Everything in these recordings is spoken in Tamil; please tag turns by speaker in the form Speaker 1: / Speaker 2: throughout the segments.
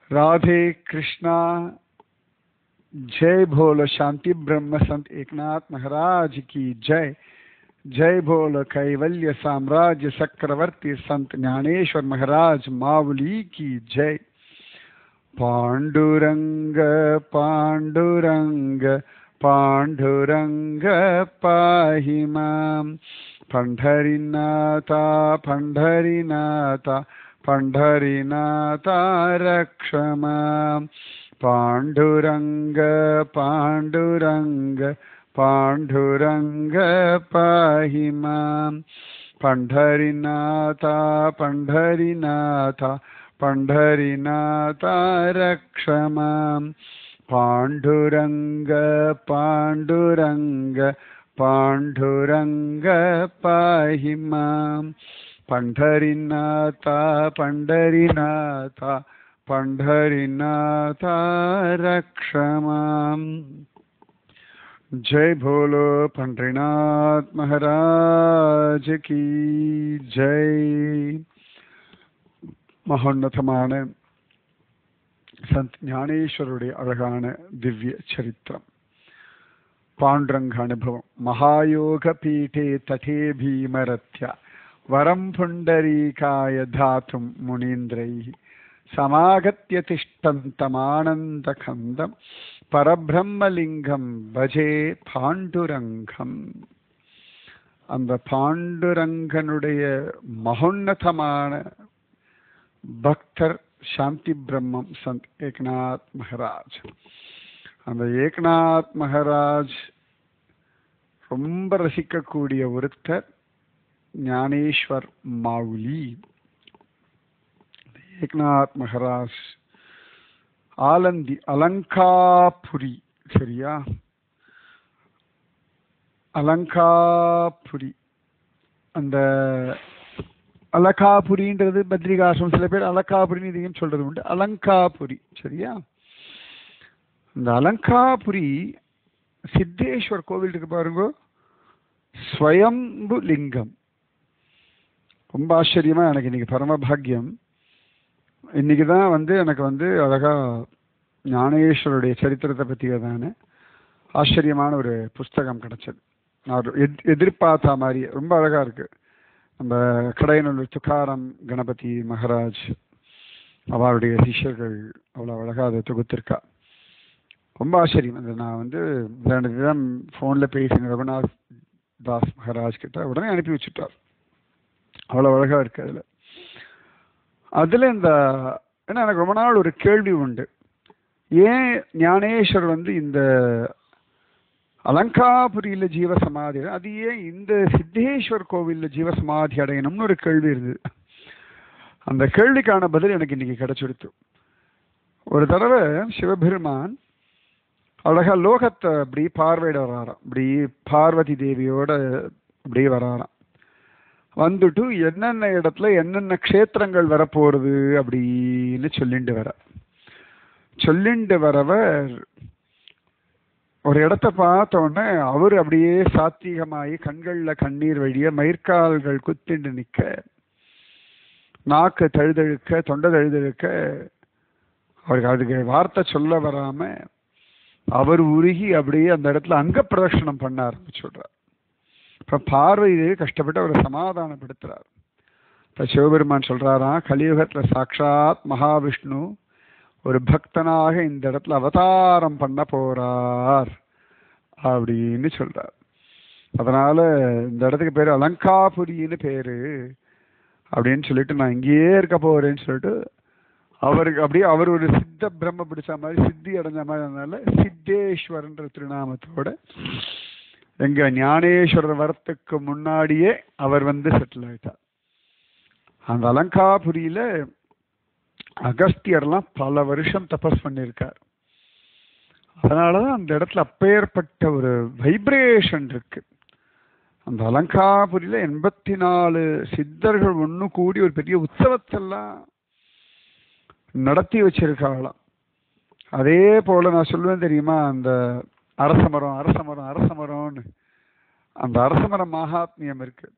Speaker 1: राधे कृष्णा जय भोलो शांति ब्रह्म संत एकनाथ महाराज की जय जय भोलो कैवल्य साम्राज्य चक्रवर्ती संत ज्ञानेश्वर महाराज मावली की जय पांडुरंग पांडुरंग पांडुरंग पाहि मां पंढरीनाथा पंढरीनाथा पंढरीनाथा रक्ष मां पाण्डुरङ्ग पाण्डुरङ्ग पाण्डुरङ्ग पाहि मां पण्ढरीनाथ पण्ढरीनाथ पण्ढरीनाथ रक्ष मां पाण्डुरङ्ग पाण्डुरङ्ग पाण्डुरङ्ग पाहि मां पण्ढरीनाथ पण्ढरीनाथ पंढरीनाथ रक्ष मां जय भोलो पंढरीनाथ महाराज की जय மகோன்னதமான சந்த் ஞானேஸ்வருடைய அழகான திவ்ய சரித்திரம் பாண்டுரங்க அனுபவம் மகாயோக பீఠே ததே பீமரத்யா வரம் புண்டரீகாய தாத்தும் முனீந்திரை சமாகத்திய திஷ்டந்தமானந்தகந்தம் பரபிரம்மலிங்கம் பஜே பாண்டுரங்கம் அந்த பாண்டுரங்கனுடைய மகோன்னதமான பக்தர் சாந்தி பிரம்மம் சந்த் ஏக்நாத் மகராஜ் அந்த ஏக்நாத் மகராஜ் ரொம்ப ரசிக்கக்கூடிய ஒருத்தர் ஞானேஸ்வர் மாவுலி ஏக்நாத் மகராஜ் ஆலந்தி அலங்காபுரி சரியா அலங்காபுரி அந்த அலகாபுரின்றது பத்ரிகாசம் சில பேர் அலக்காபுரின்னு இதையும் சொல்றது உண்டு அலங்காபுரி சரியா இந்த அலங்காபுரி சித்தேஸ்வர் கோவில் இருக்கு பாருங்க ஸ்வயம்பு லிங்கம் ரொம்ப ஆச்சரியமா எனக்கு இன்னைக்கு பரமபாகியம் இன்னைக்கு தான் வந்து எனக்கு வந்து அழகா ஞானேஸ்வருடைய சரித்திரத்தை பற்றியதான ஆச்சரியமான ஒரு புஸ்தகம் கிடைச்சது நான் ஒரு எத் எதிர்பார்த்த மாதிரி ரொம்ப அழகா இருக்கு நம்ம கடையனூர் துக்காரம் கணபதி மகராஜ் அவருடைய சிஷ்யர்கள் அவ்வளோ அழகா அதை தொகுத்திருக்கா ரொம்ப ஆச்சரியம் அந்த நான் வந்து ரெண்டு தினம் ஃபோனில் பேசினேன் ரகுநாத் தாஸ் மகராஜ் கிட்ட உடனே அனுப்பி வச்சுட்டார் அவ்வளோ அழகா இருக்கு அதில் அதில் இந்த ஏன்னா எனக்கு ரொம்ப நாள் ஒரு கேள்வி உண்டு ஏன் ஞானேஸ்வர் வந்து இந்த அலங்காபுரியில் ஜீவ சமாதி அது ஏன் இந்த சித்தேஸ்வர் கோவிலில் ஜீவ சமாதி அடையணும்னு ஒரு கேள்வி இருந்தது அந்த கேள்விக்கான பதில் எனக்கு இன்னைக்கு கிடைச்சிடுத்து ஒரு தடவை சிவபெருமான் அழகா லோகத்தை அப்படி பார்வையிட வராராம் இப்படி பார்வதி தேவியோட அப்படி வராராம் வந்துட்டு என்னென்ன இடத்துல என்னென்ன க்ஷேத்திரங்கள் வரப்போறது அப்படின்னு சொல்லிண்டு வர சொல்லிண்டு வரவர் ஒரு இடத்த பார்த்த உடனே அவர் அப்படியே சாத்திகமாகி கண்கள்ல கண்ணீர் வழிய மயிர்கால்கள் குத்திண்டு நிக்க நாக்கு தழுதழுக்க தொண்டை தழுதழுக்க அவருக்கு அதுக்கு வார்த்தை சொல்ல வராம அவர் உருகி அப்படியே அந்த இடத்துல அங்க பிரதட்சணம் பண்ண ஆரம்பிச்சுடுறார் இப்ப பார்வை கஷ்டப்பட்டு அவரை சமாதானப்படுத்துறார் இப்ப சிவபெருமான் சொல்றாராம் கலியுகத்துல சாட்சாத் மகாவிஷ்ணு ஒரு பக்தனாக இந்த இடத்துல அவதாரம் பண்ண போறார் அப்படின்னு சொல்றார் அதனால இந்த இடத்துக்கு பேரு அலங்காபுரின்னு பேரு அப்படின்னு சொல்லிட்டு நான் இங்கேயே இருக்க போறேன்னு சொல்லிட்டு அவருக்கு அப்படியே அவர் ஒரு சித்த பிரம்ம பிடிச்ச மாதிரி சித்தி அடைஞ்ச மாதிரி அதனால சித்தேஸ்வரன்ற திருநாமத்தோட எங்க ஞானேஸ்வரர் வரத்துக்கு முன்னாடியே அவர் வந்து செட்டில் ஆயிட்டார் அந்த அலங்காபுரியில அகஸ்தியர்லாம் பல வருஷம் தபஸ் பண்ணியிருக்கார் அதனாலதான் அந்த இடத்துல அப்பேற்பட்ட ஒரு வைப்ரேஷன் இருக்கு அந்த அலங்காபுரியில எண்பத்தி நாலு சித்தர்கள் ஒன்று கூடி ஒரு பெரிய உற்சவத்தெல்லாம் நடத்தி வச்சிருக்காங்களாம் அதே போல நான் சொல்லுவேன் தெரியுமா அந்த அரச மரம் அரச மரம் அரச மரம்னு அந்த அரச மரம் மகாத்மியம் இருக்கு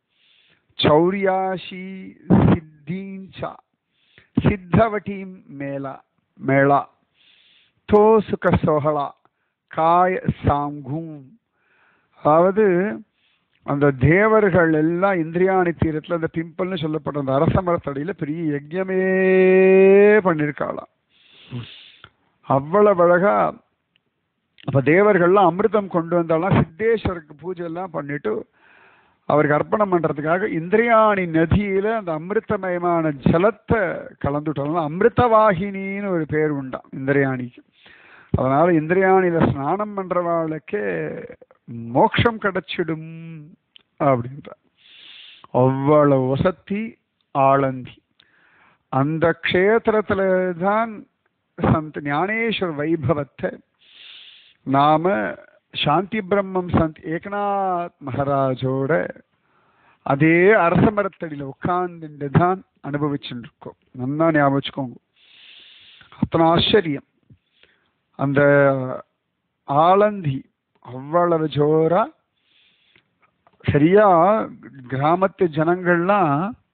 Speaker 1: சௌரியாஷி சித்தீஞ்சா சித்தவட்டீம் மேலா மேளா தோ சுக சோகலா காய சாங்கும் அதாவது அந்த தேவர்கள் எல்லாம் இந்திரியாணி தீரத்துல அந்த பிம்பல்னு சொல்லப்பட்ட அந்த அரச மரத்தடியில பெரிய யஜ்யமே பண்ணிருக்காளாம் அவ்வளவு அழகா அப்ப தேவர்கள்லாம் அமிர்தம் கொண்டு வந்தாலும் சித்தேஸ்வருக்கு பூஜை எல்லாம் பண்ணிட்டு அவருக்கு அர்ப்பணம் பண்றதுக்காக இந்திரியாணி நதியில அந்த அமிர்தமயமான ஜலத்தை கலந்துட்டாங்க அமிர்தவாகினின்னு ஒரு பேர் உண்டாம் இந்திரியாணிக்கு அதனால இந்திரியாணியில ஸ்நானம் பண்றவாளுக்கே மோட்சம் கிடைச்சிடும் அப்படின்ற அவ்வளவு வசத்தி ஆளந்தி அந்த க்ஷேத்திரத்துல தான் சந்த் ஞானேஸ்வர் வைபவத்தை நாம சாந்தி பிரம்மம் சந்த் ஏகநாத் மகாராஜோட அதே அரச மரத்தடியில உட்கார்ந்துட்டு தான் அனுபவிச்சுட்டு இருக்கோம் நல்லா ஞாபகம் வச்சுக்கோங்க அத்தனை ஆச்சரியம் அந்த ஆலந்தி அவ்வளவு ஜோரா சரியா கிராமத்து ஜனங்கள்லாம்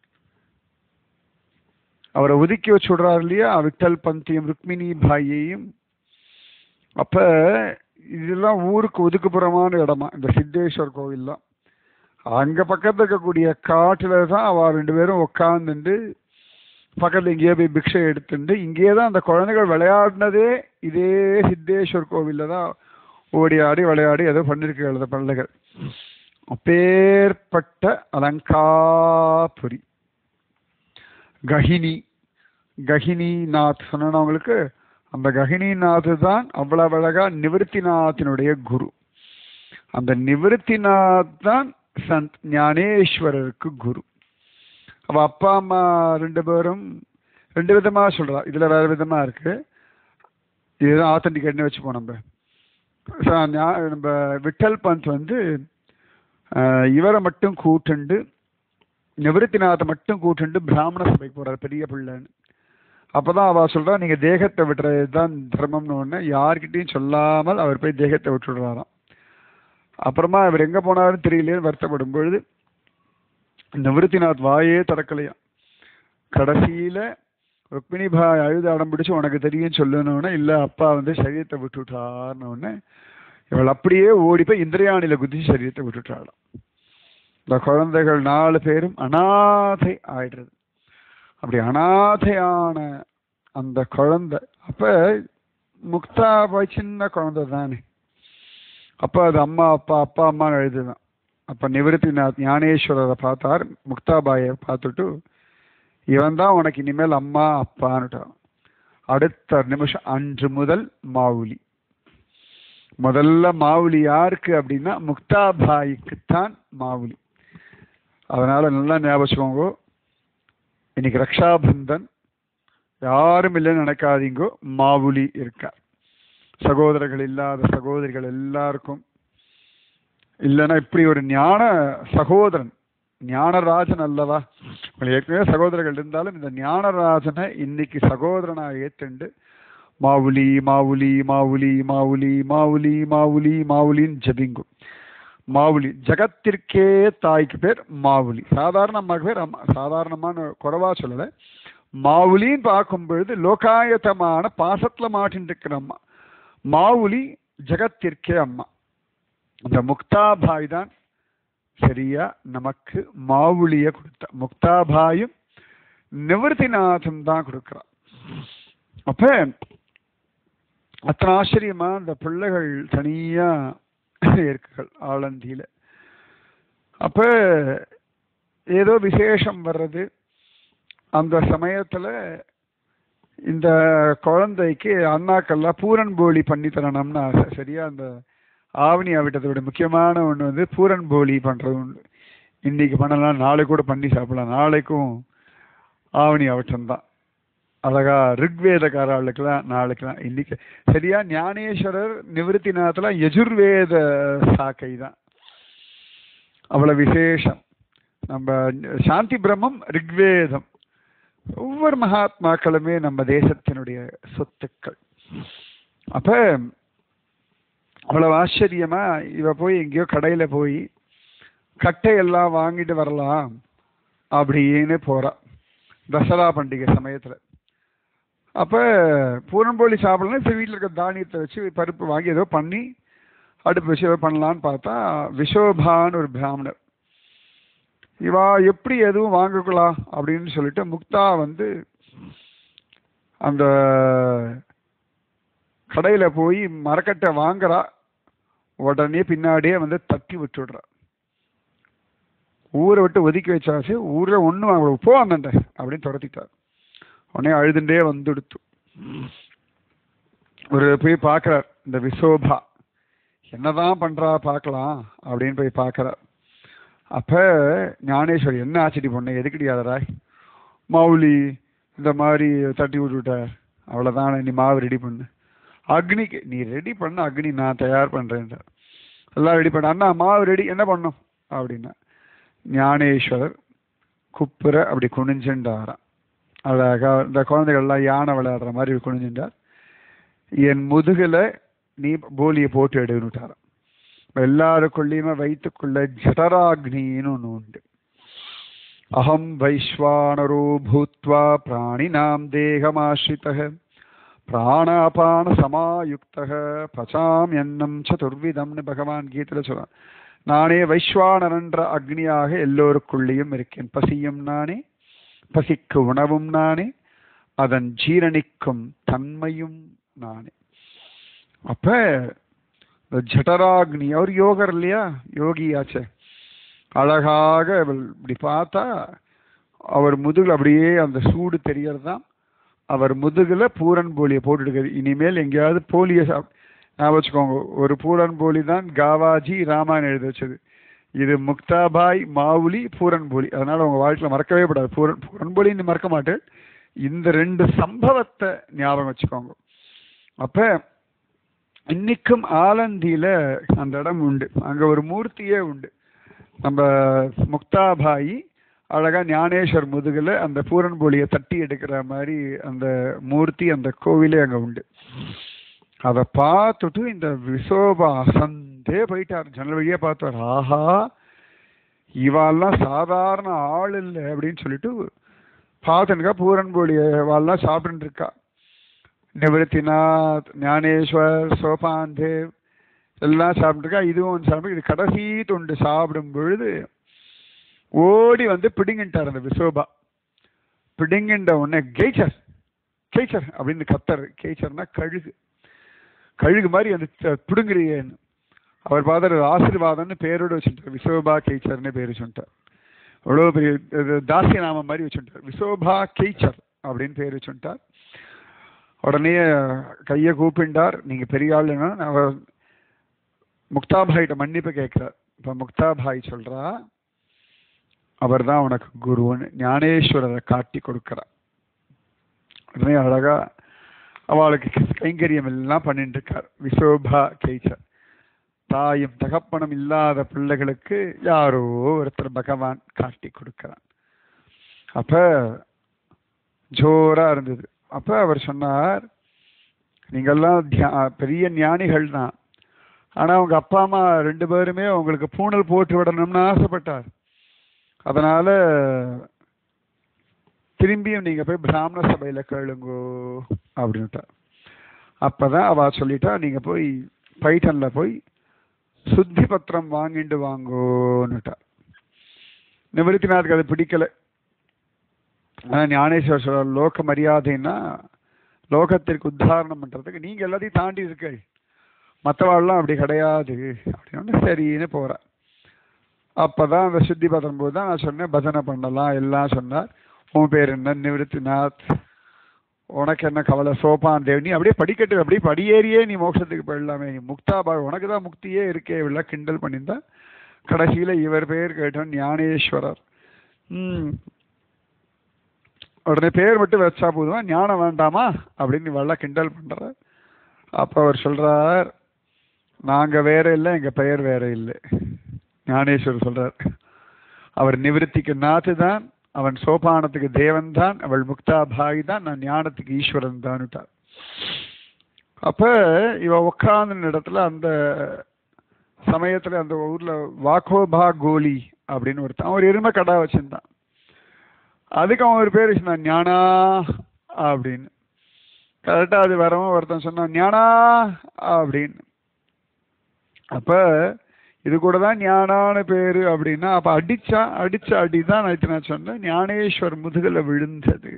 Speaker 1: அவரை ஒதுக்கி வச்சு விடுறாரு இல்லையா விட்டல் பந்தியும் ருக்மிணி பாயையும் அப்ப இதெல்லாம் ஊருக்கு ஒதுக்குப்புறமான இடமா இந்த சித்தேஸ்வர் கோவில்லாம் அங்க பக்கத்துல இருக்கக்கூடிய காட்டுல தான் அவ ரெண்டு பேரும் உட்காந்துட்டு பக்கத்துல இங்கேயே போய் பிக்ஷை எடுத்துட்டு இங்கேயே தான் அந்த குழந்தைகள் விளையாடினதே இதே சித்தேஸ்வர் கோவில்ல தான் ஓடி ஆடி விளையாடி ஏதோ பண்ணிருக்கு எழுத பிள்ளைகள் அப்பேற்பட்ட அலங்காபுரி கஹினி கஹினிநாத் சொன்னவங்களுக்கு அந்த கஹினிநாத் தான் அவ்வளவு அழகா நிவர்த்திநாத்தினுடைய குரு அந்த நிவர்த்திநாத் தான் சந்த் ஞானேஸ்வரருக்கு குரு அவ அப்பா அம்மா ரெண்டு பேரும் ரெண்டு விதமா சொல்றா இதுல வேற விதமா இருக்கு இதுதான் ஆத்தன்டிகேட்னு வச்சுப்போம் நம்ம ச- ஞா- நம்ம விட்டல் பந்த் வந்து ஆஹ், இவரை மட்டும் கூட்டுண்டு நிவர்த்திநாத்தை மட்டும் கூட்டுண்டு பிராமண சபைக்கு போறாரு பெரிய பிள்ளைன்னு அப்பதான் அவ சொல்றா நீங்க தேகத்தை விட்டுறது தான் தர்மம்னு ஒண்ணு யார்கிட்டயும் சொல்லாமல் அவர் போய் தேகத்தை விட்டுடுறாராம் அப்புறமா அவர் எங்க போனாருன்னு தெரியலையேன்னு வருத்தப்படும் பொழுது நிவர்த்திநாத் வாயே திறக்கலையாம் கடைசியில ருக்மிணி பாய் அழுது அடம் பிடிச்சு உனக்கு தெரியும் சொல்லணும்னு இல்ல அப்பா வந்து சரீரத்தை விட்டுட்டார்னு உடனே இவள் அப்படியே ஓடி போய் இந்திரியாணியில குதிச்சு சரீரத்தை விட்டுட்டாளாம் இந்த குழந்தைகள் நாலு பேரும் அனாதை ஆயிடுறது அப்படி அனாதையான அந்த குழந்தை அப்ப முக்தா பாய் சின்ன குழந்தை தானே அப்ப அது அம்மா அப்பா அப்பா அம்மா எழுதுதான் அப்ப நிவர்த்திநாத் ஞானேஸ்வரரை பார்த்தார் முக்தாபாயை பார்த்துட்டு இவன் தான் உனக்கு இனிமேல் அம்மா அப்பான்னுட்டான் அடுத்த நிமிஷம் அன்று முதல் மாவுலி முதல்ல மாவுலி யாருக்கு அப்படின்னா முக்தாபாய்க்குத்தான் மாவுலி அதனால நல்லா ஞாபகம் வச்சுக்கோங்க இன்னைக்கு ரக்ஷாபந்தன் யாரும் இல்லைன்னு நினைக்காதீங்கோ மாவுலி இருக்கார் சகோதரர்கள் இல்லாத சகோதரிகள் எல்லாருக்கும் இல்லைன்னா இப்படி ஒரு ஞான சகோதரன் ஞானராஜன் அல்லவா உங்களுக்கு ஏற்கனவே சகோதரர்கள் இருந்தாலும் இந்த ஞானராஜனை இன்னைக்கு சகோதரனா ஏத்துண்டு மாவுலி மாவுலி மாவுலி மாவுலி மாவுலி மாவுலி மாவுலின்னு ஜபிங்கும் மாவுலி ஜகத்திற்கே தாய்க்கு பேர் மாவுலி சாதாரண அம்மாக்கு பேர் அம்மா சாதாரணமான குறைவா சொல்லலை மாவுலின்னு பார்க்கும் பொழுது லோகாயத்தமான பாசத்துல மாட்டின்னு இருக்கிற அம்மா மாவுலி ஜகத்திற்கே அம்மா அந்த முக்தாபாய் தான் சரியா நமக்கு மாவுளிய கொடுத்தா முக்தாபாயும் நிவர்த்திநாதன் தான் கொடுக்கிறான் அப்ப அத்தனை ஆச்சரியமா அந்த பிள்ளைகள் தனியா இருக்குகள் ஆலந்தியில அப்ப ஏதோ விசேஷம் வர்றது அந்த சமயத்துல இந்த குழந்தைக்கு அண்ணாக்கெல்லாம் பூரன் போலி பண்ணி தரணும்னு ஆசை சரியா அந்த ஆவணி ஆவிட்டதோட முக்கியமான ஒண்ணு வந்து பூரன் போலி பண்றது உண்டு இன்னைக்கு பண்ணலாம் நாளைக்கு கூட பண்ணி சாப்பிடலாம் நாளைக்கும் ஆவணி ஆவட்டம் தான் அழகா ரிக்வேதக்கார ஆளுக்கெல்லாம் நாளைக்கெல்லாம் இன்னைக்கு சரியா ஞானேஸ்வரர் நிவர்த்திநாத்துல யஜுர்வேத சாக்கை தான் அவ்வளவு விசேஷம் நம்ம சாந்தி பிரம்மம் ரிக்வேதம் ஒவ்வொரு மகாத்மாக்களுமே நம்ம தேசத்தினுடைய சொத்துக்கள் அப்ப அவ்வளவு ஆச்சரியமா இவ போய் எங்கேயோ கடையில போய் கட்டையெல்லாம் வாங்கிட்டு வரலாம் அப்படின்னு போறா தசரா பண்டிகை சமயத்துல அப்போ பூரன்போலி சாப்பிடலாம் சரி வீட்டில் இருக்க தானியத்தை வச்சு பருப்பு வாங்கி ஏதோ பண்ணி அடுப்பு வச்சு ஏதோ பண்ணலான்னு பார்த்தா விஷோபான்னு ஒரு பிராமணர் இவா எப்படி எதுவும் வாங்கக்கலாம் அப்படின்னு சொல்லிட்டு முக்தா வந்து அந்த கடையில் போய் மரக்கட்டை வாங்குறா உடனே பின்னாடியே வந்து தட்டி விட்டுடுறா ஊரை விட்டு ஒதுக்கி வச்சாச்சு ஊரில் ஒன்றும் வாங்க போ அண்ணன்ட்ட அப்படின்னு துரத்திட்டார் உடனே அழுதுண்டே வந்துடுத்து ஒரு போய் பார்க்குறார் இந்த விசோபா என்னதான் பண்றா பார்க்கலாம் அப்படின்னு போய் பார்க்குறார் அப்போ ஞானேஸ்வர் என்ன ஆச்சடி பொண்ணு எதுக்கடி அதராய் மௌலி இந்த மாதிரி தட்டி விட்டுட்டார் அவ்வளோதான் நீ மாவு ரெடி பண்ணு அக்னிக்கு நீ ரெடி பண்ண அக்னி நான் தயார் பண்ணுறேன்றார் எல்லாம் ரெடி பண்ண அண்ணா மாவு ரெடி என்ன பண்ணும் அப்படின்னா ஞானேஸ்வரர் குப்புற அப்படி குனிஞ்சுண்டாராம் அழகா இந்த குழந்தைகள்லாம் யானை விளையாடுற மாதிரி குனிஞ்சுட்டார் என் முதுகுல நீ போலியை போட்டு எடுன்னுட்டாராம் எல்லாருக்குள்ளேயுமே வைத்துக்குள்ள ஜடராக்னின்னு ஒன்று உண்டு அகம் வைஸ்வானரோ பூத்வா பிராணினாம் தேகமாஸ்ரிதः பிராணாபான சமாயுக்தக பச்சாம் எண்ணம் சதுர்விதம்னு பகவான் கீதையில் சொல்றான் நானே வைஸ்வானரன்ற அக்னியாக எல்லோருக்குள்ளேயும் இருக்கேன் பசியும் நானே பசிக்கு உணவும் நானே அதன் ஜீரணிக்கும் தன்மையும் நானே அப்ப இந்த ஜடராக்னி அவர் யோகர் இல்லையா யோகியாச்சே அழகாக இப்படி பார்த்தா அவர் முதுகில் அப்படியே அந்த சூடு தெரியறதுதான் அவர் முதுகுல பூரன் போலியை போட்டுடுக்கிறது இனிமேல் எங்கேயாவது போலியை சாப் ஞாபகம் வச்சுக்கோங்க ஒரு பூரன் போலி தான் காவாஜி ராமாயணம் எழுதி வச்சது இது முக்தாபாய் மாவுலி பூரன் போலி அதனால உங்க வாழ்க்கையில மறக்கவே கூடாது பூரன் பூரன் போலின்னு மறக்க மாட்டேன் இந்த ரெண்டு சம்பவத்தை ஞாபகம் வச்சுக்கோங்க அப்ப இன்னைக்கும் ஆலந்தியில அந்த இடம் உண்டு அங்க ஒரு மூர்த்தியே உண்டு நம்ம முக்தாபாயி அழகா ஞானேஸ்வர் முதுகுல அந்த பூரன் போலியை தட்டி எடுக்கிற மாதிரி அந்த மூர்த்தி அந்த கோவிலே அங்க உண்டு அதை பார்த்துட்டு இந்த விசோபா அசந்தே போயிட்டார் ஜன்னல் வழியா பார்த்தார் ஆஹா இவாள்லாம் சாதாரண ஆள் இல்லை அப்படின்னு சொல்லிட்டு பார்த்துனுக்கா பூரன் போலிய இவாள்லாம் சாப்பிட்டு இருக்கா நிவர்த்திநாத் ஞானேஸ்வர் சோபான் தேவ் எல்லாம் சாப்பிட்டுருக்கா இதுவும் சாப்பிட்டு இது கடைசி தொண்டு சாப்பிடும் பொழுது ஓடி வந்து பிடிங்கிட்டார் அந்த விசோபா பிடுங்கின்ற உடனே கெய்ச்சர் கெய்ச்சர் அப்படின்னு கத்தர் கெய்ச்சர்னா கழுகு கழுகு மாதிரி வந்து பிடுங்குறியேன்னு அவர் பார்த்தாரு ஆசீர்வாதம்னு பேரோடு வச்சுட்டார் விசோபா கெய்ச்சர்னு பேர் வச்சுட்டார் அவ்வளோ பெரிய இது தாசிய நாமம் மாதிரி வச்சுட்டார் விசோபா கெய்ச்சர் அப்படின்னு பேர் வச்சுட்டார் உடனே கையை கூப்பிண்டார் நீங்க பெரிய ஆளுன்னா அவர் முக்தாபாயிட்ட மன்னிப்பு கேட்கிறார் இப்ப முக்தாபாய் சொல்றா அவர் தான் உனக்கு குருன்னு ஞானேஸ்வரரை காட்டி கொடுக்கிறார் உடனே அழகா அவளுக்கு கைங்கரியம் எல்லாம் பண்ணிட்டு இருக்கார் விசோபா கெய்ச்சர் தாயும் தகப்பனும் இல்லாத பிள்ளைகளுக்கு யாரோ ஒருத்தர் பகவான் காட்டி கொடுக்கிறான் அப்ப ஜோரா இருந்தது அப்ப அவர் சொன்னார் நீங்கெல்லாம் தியா பெரிய ஞானிகள் தான் ஆனா உங்க அப்பா அம்மா ரெண்டு பேருமே உங்களுக்கு பூணல் போட்டு விடணும்னு ஆசைப்பட்டார் அதனால திரும்பியும் நீங்க போய் பிராமண சபையில கேளுங்கோ அப்படின்ட்டார் அப்பதான் அவ சொல்லிட்டா நீங்க போய் பைட்டன்ல போய் சுத்தி பத்திரம் வாங்கிட்டு வாங்கோன்னுட்டா நிவர்த்திநாத்துக்கு அது பிடிக்கல ஆனா ஞானேஸ்வர் சொல்ற லோக மரியாதைன்னா லோகத்திற்கு உத்தாரணம் பண்றதுக்கு நீங்க எல்லாத்தையும் தாண்டி இருக்க மற்றவாள்லாம் அப்படி கிடையாது அப்படின்னு சரின்னு போறா அப்பதான் அந்த சுத்தி பத்திரம் போது தான் நான் சொன்னேன் பஜனை பண்ணலாம் எல்லாம் சொன்னார் உன் பேர் என்ன நிவர்த்திநாத் உனக்கு என்ன கவலை சோபான் தேவ் நீ அப்படியே படிக்கட்டு அப்படியே படியேறியே நீ மோட்சத்துக்கு போயிடலாமே நீ முக்தா பாய் உனக்கு தான் முக்தியே இருக்கே இவ்வளோ கிண்டல் பண்ணியிருந்தா கடைசியில இவர் பேர் கேட்டோம் ஞானேஸ்வரர் ம் உடனே பேர் மட்டும் வச்சா போதுமா ஞானம் வேண்டாமா அப்படின்னு இவெல்லாம் கிண்டல் பண்ற அப்ப அவர் சொல்றார் நாங்க வேற இல்லை எங்க பெயர் வேற இல்லை ஞானேஸ்வரர் சொல்றார் அவர் நிவிருத்திக்கு நாத்து தான் அவன் சோபானத்துக்கு தேவன் தான் அவள் முக்தா பாய் தான் நான் ஞானத்துக்கு ஈஸ்வரன் தான்ட்டார் அப்ப இவ உட்கார்ந்த இடத்துல அந்த சமயத்துல அந்த ஊர்ல வாக்கோபா கோலி அப்படின்னு ஒருத்தன் ஒரு எருமை கடா வச்சிருந்தான் அதுக்கு அவன் ஒரு பேர் வச்சிருந்தான் ஞானா அப்படின்னு கரெக்டா அது வரவும் ஒருத்தன் சொன்னான் ஞானா அப்படின்னு அப்ப இது கூட தான் ஞானான பேரு அப்படின்னா அப்ப அடிச்சா அடிச்ச அடிதான் நேற்று நான் சொன்னேன் ஞானேஸ்வர் முதுகுல விழுந்தது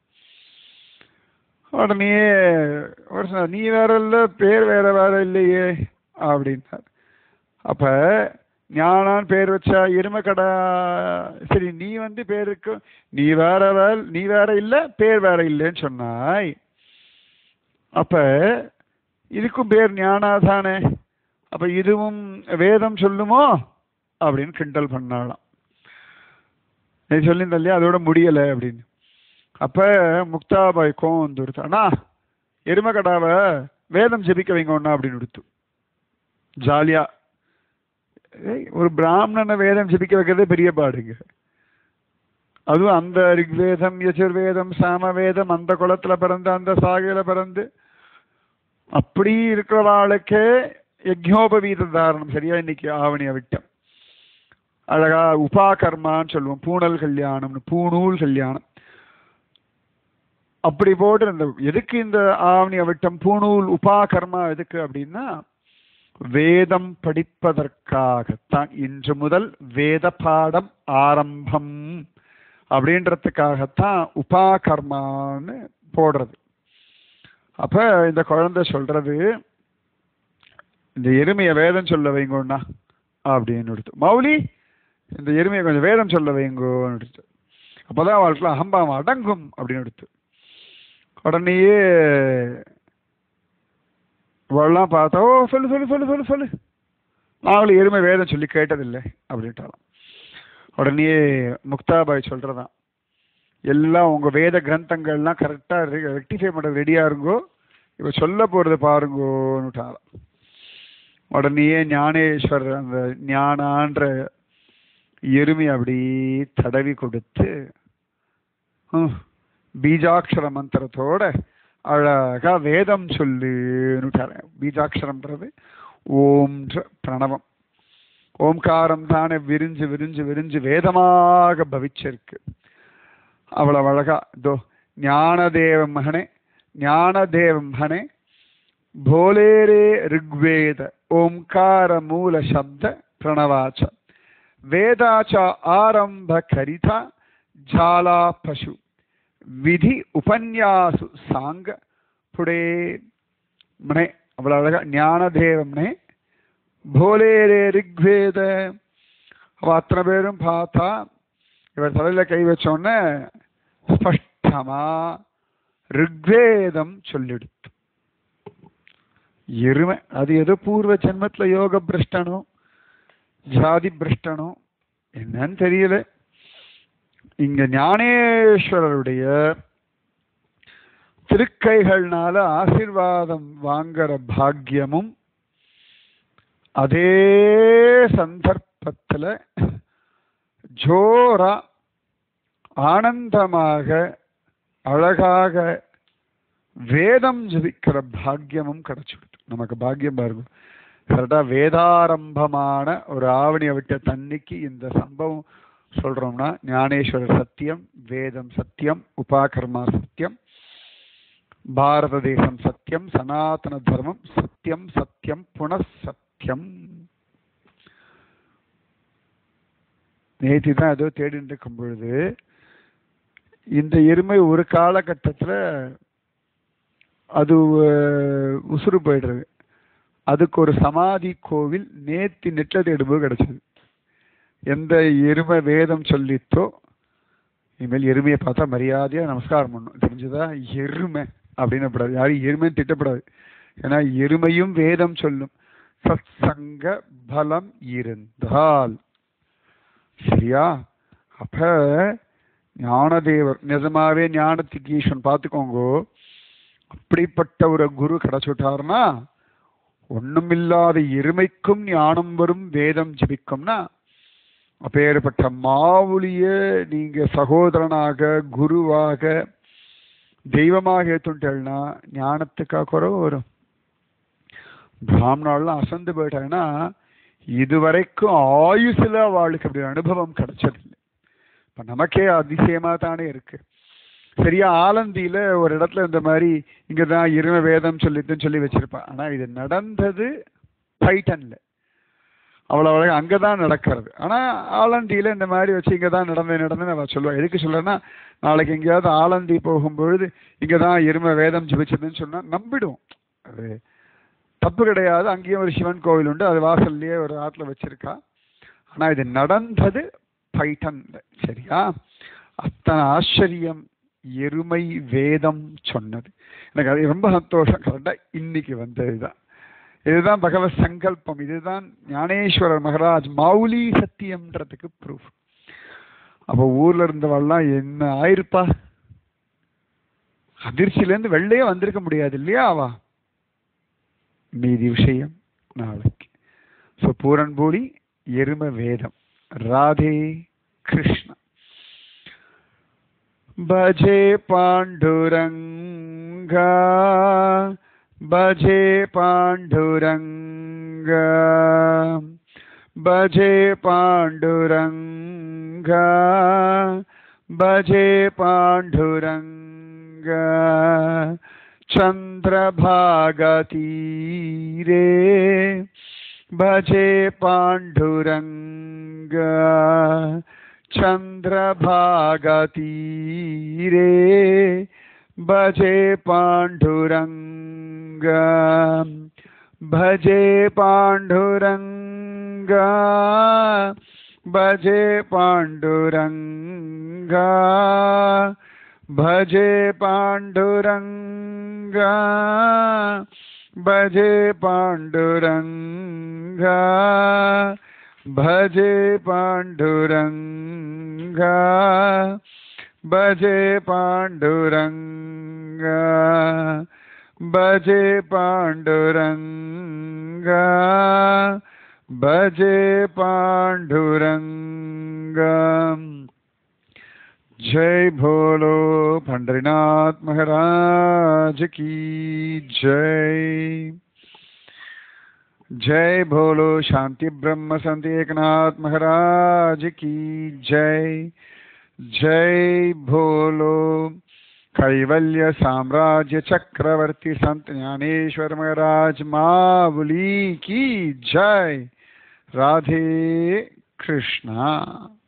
Speaker 1: உடனே ஒரு சொன்னார், நீ வேற இல்ல பேர் வேற வேற இல்லையே அப்படின்னார் அப்ப ஞானான் பேர் வச்சா எருமை கடா சரி நீ வந்து பேருக்கு நீ வேற வேற நீ வேற இல்ல பேர் வேற இல்லைன்னு சொன்னாய் அப்ப இதுக்கும் பேர் ஞானா தானே அப்ப இதுவும் வேதம் சொல்லுமோ அப்படின்னு கிண்டல் பண்ணாலாம் நீ சொல்லியிருந்த இல்லையா அதோட முடியல அப்படின்னு அப்ப முக்தாபாய் கோவம் வந்துடுத்து அண்ணா எருமை கடாவை வேதம் ஜெபிக்க வைங்க ஒண்ணா அப்படின்னு கொடுத்து ஜாலியா ஏய், ஒரு பிராமணனை வேதம் ஜெபிக்க வைக்கிறதே பெரிய பாடுங்க அதுவும் அந்த ரிக்வேதம் யஜுர்வேதம் சாமவேதம் அந்த குளத்துல பிறந்து அந்த சாகையில பிறந்து அப்படி இருக்கிறவாளுக்கே யஜ்ஞோபவீத தாரணம் சரியா இன்னைக்கு ஆவணிய விட்டம் அழகா உபாகர்மான்னு சொல்லுவோம் பூணல் கல்யாணம்னு பூணூல் கல்யாணம் அப்படி போட்டு இந்த எதுக்கு இந்த ஆவணி விட்டம் பூணூல் உபாகர்மா எதுக்கு அப்படின்னா வேதம் படிப்பதற்காகத்தான் இன்று முதல் வேத பாடம் ஆரம்பம் அப்படின்றதுக்காகத்தான் உபாகர்மான்னு போடுறது அப்ப இந்த குழந்தை சொல்றது இந்த எருமையை வேதம் சொல்ல வைங்கோண்ணா அப்படின்னு எடுத்து மௌலி இந்த எருமையை கொஞ்சம் வேதம் சொல்ல வைங்கோன்னு எடுத்து அப்பதான் அவளுக்குள்ள அகம்பாவம் அடங்கும் அப்படின்னு எடுத்து உடனேயே இவெல்லாம் பார்த்தா ஓ சொல்லு சொல்லு சொல்லு சொல்லு சொல்லு நாங்களும் எருமை வேதம் சொல்லி கேட்டதில்லை அப்படின்ட்டாலாம் உடனே முக்தாபாய் சொல்றதான் எல்லாம் உங்க வேத கிரந்தங்கள்லாம் கரெக்டா ரெக்டிஃபை பண்ண ரெடியா இருங்கோ இவ சொல்ல போறது பாருங்கோன்னுட்டாலாம் உடனேயே ஞானேஸ்வரர் அந்த ஞானான்ற எருமை அப்படி தடவி கொடுத்து ஹம், பீஜாட்சர மந்திரத்தோட அழகா வேதம் சொல்லுன்னுட்டாரு பீஜாட்சரம்ன்றது ஓம்ன்ற பிரணவம் ஓம்காரம் தானே விரிஞ்சு விரிஞ்சு விரிஞ்சு வேதமாக பவிச்சிருக்கு அவ்வளவு அழகா இதோ ஞானதேவ மகனே ஞானதேவ மகனே भोलेरे ऋग्वेद ओंकार मूल शब्द प्रणवाच वेदाच आरंभ करिता झाला पशु விதி உபன்யாசு சாங்க புடே மனே அவ்வளவு அழகா ஞானதேவம்னே போலேரே ரிக்வேத அவ அத்தனை பேரும் பார்த்தா இவர் தலையில கை வச்சோடனே ஸ்பஷ்டமா ரிக்வேதம் சொல்லிடுத்து எருமை அது ஏதோ பூர்வ ஜென்மத்துல யோக பிரஷ்டனோ ஜாதி பிரஷ்டனோ என்னன்னு தெரியல இங்க ஞானேஸ்வரருடைய திருக்கைகள்னால ஆசீர்வாதம் வாங்குற பாக்கியமும் அதே சந்தர்ப்பத்துல ஜோரா ஆனந்தமாக அழகாக வேதம் ஜபிக்கிற பாக்கியமும் கிடைச்சிடுது நமக்கு பாக்கியம் பாருங்க கரெக்டா வேதாரம்பமான ஒரு ஆவணியை விட்ட தன்னைக்கு இந்த சம்பவம் சொல்றோம்னா ஞானேஸ்வரர் சத்தியம் வேதம் சத்தியம் உபாகர்மா சத்தியம் பாரத தேசம் சத்தியம் சனாதன தர்மம் சத்தியம் சத்தியம் புனசத்தியம் நேற்று தான் ஏதோ தேடிட்டு இருக்கும் பொழுது இந்த எருமை ஒரு காலகட்டத்துல அது அஹ், உசுறு போயிடுறது அதுக்கு ஒரு சமாதி கோவில் நேத்தி நெட்ல தேடும்போது கிடைச்சது எந்த எருமை வேதம் சொல்லித்தோ இனிமேல் எருமையை பார்த்தா மரியாதையா நமஸ்காரம் பண்ணும் தெரிஞ்சதா எருமை அப்படின்னு கூடாது யாரும் எருமைன்னு திட்டப்படாது ஏன்னா எருமையும் வேதம் சொல்லும் சத் சங்க பலம் இருந்தால் சரியா அப்ப ஞானதேவர் நிஜமாவே ஞானத்துக்கு ஈஸ்வரன் பார்த்துக்கோங்க அப்படிப்பட்ட ஒரு குரு கிடைச்சுட்டாருன்னா ஒண்ணுமில்லாத எருமைக்கும் ஞானம் வரும் வேதம் ஜபிக்கும்னா அப்பேற்பட்ட மாவுளிய நீங்க சகோதரனாக குருவாக தெய்வமாக ஏத்துட்டேன்னா ஞானத்துக்கா குறவு வரும் பிராமணாலாம் அசந்து போயிட்டாங்கன்னா இதுவரைக்கும் ஆயுசுல அவளுக்கு அப்படி அனுபவம் கிடைச்சதில்லை இப்ப நமக்கே அதிசயமா தானே இருக்கு சரியா ஆலந்தியில ஒரு இடத்துல இந்த மாதிரி இங்கதான் இரும வேதம் சொல்லிட்டுன்னு சொல்லி வச்சிருப்பா ஆனா இது நடந்தது பைட்டன்ல அவ்வளோ அழகா அங்கே தான் நடக்கிறது ஆனால் ஆலந்தியில் இந்த மாதிரி வச்சு இங்கே தான் நடந்து நடந்து நான் சொல்லுவேன் எதுக்கு சொல்கிறேன்னா நாளைக்கு எங்கேயாவது ஆலந்தி போகும்பொழுது இங்கே தான் எருமை வேதம் ஜபிச்சதுன்னு சொன்னால் நம்பிடுவோம் அது தப்பு கிடையாது அங்கேயும் ஒரு சிவன் கோவில் உண்டு அது வாசல்லையே ஒரு ஆற்றுல வச்சிருக்கா ஆனால் இது நடந்தது பைட்டன்ல சரியா அத்தனை ஆச்சரியம் எருமை வேதம் சொன்னது எனக்கு அது ரொம்ப சந்தோஷம் கரெக்டாக இன்னைக்கு வந்தது தான் இதுதான் பகவத் சங்கல்பம் இதுதான் ஞானேஸ்வரர் மகராஜ் மௌலி சத்தியம்ன்றதுக்கு ப்ரூஃப் அப்போ ஊர்ல இருந்தவெல்லாம் என்ன ஆயிருப்பா அதிர்ச்சியிலேருந்து வெள்ளையே வந்திருக்க முடியாது இல்லையா அவா மீதி விஷயம் நாளைக்கு ஸோ பூரன்பூரி எரும வேதம் ராதே கிருஷ்ண பஜே பாண்டுரங்கா भजे पाण्डुरङ्ग भजे पाण्डुरङ्ग भजे पाण्डुरङ्ग चन्द्रभागतीरे भजे पाण्डुरङ्ग चन्द्रभागतीरे भजे पाण्डुरङ्ग भजे पाण्डुरङ्ग भजे पाण्डुरङ्ग भजे पाण्डुरङ्ग भजे पाण्डुरङ्ग भजे पाण्डुरङ्ग भजे पाण्डुरङ्ग भजे पाण्डुरङ्ग भजे पाण्डुरङ्ग जय भोलो पंडरीनाथ महाराज की जय जय भोलो शांति ब्रह्म संत एकनाथ महाराज की जय जय भोलो कैवल्य साम्राज्य चक्रवर्ती संत ज्ञानेश्वर महाराज मावली की जय राधे कृष्णा